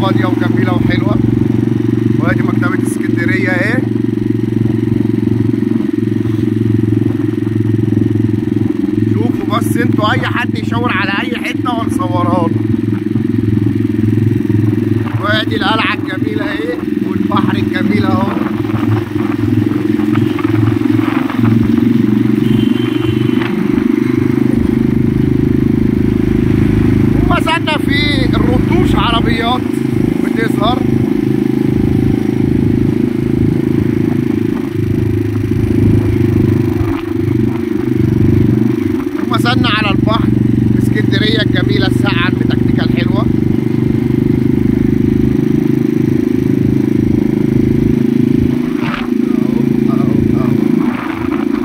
فاضيه وجميله وحلوه وادي مكتبه اسكندريه اهي شوفوا بس انتوا اي حد يشاور على اي حته ونصورها له وادي القلعه الجميله اهي والبحر الجميل اهو ومثلنا في الرطوش عربيات بتظهر ومثلنا على البحر اسكندريه الجميله الساعه المتكتكه الحلوه أهو، أهو، أهو.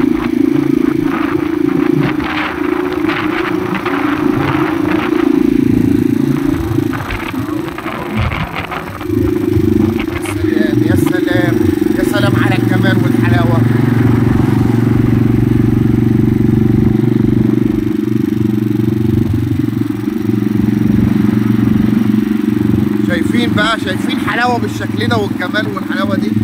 سلام يا سلام يا سلام على الجمال والحلاوه شايفين بقى شايفين حلاوه بالشكل ده والجمال والحلاوه دي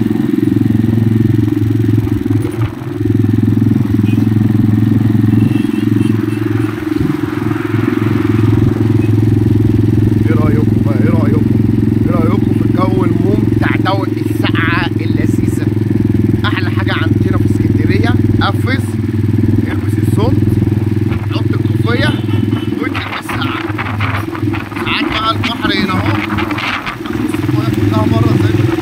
ايه رايكم بقى ايه رايكم ايه رايكم في الجو الممتع دوت السقعه اللذيذه احلى حاجه عندنا في اسكندريه قفز البس الصوت حط الكوفيه وانت السقعه ساعات بقى البحر هنا اهو بص الميه كلها بره زي ما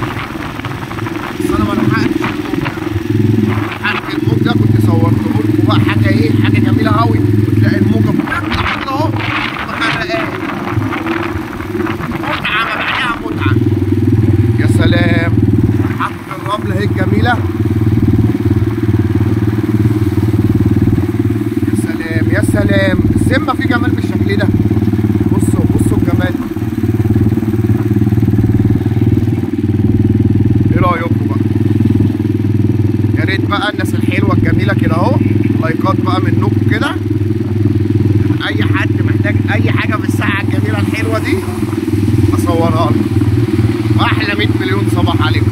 بس انا ما لحقتش لحقت الموج ده كنت صورته لكم بقى حاجه ايه حاجه جميله قوي وتلاقي الموجه بتطلع كده اهو مغرقاك متعه ما بعدها متعه يا سلام محطه الرمل اهي الجميله يا سلام يا سلام السمه في جمال بالشكل ده بصوا بصوا الجمال ايه رايكم بقى يا ريت بقى الناس الحلوه الجميله كده اهو لايكات بقى منكم كده اي حد محتاج اي حاجه في الساعه الجميله الحلوه دي اصورها له واحلى 100 مليون صباح عليكم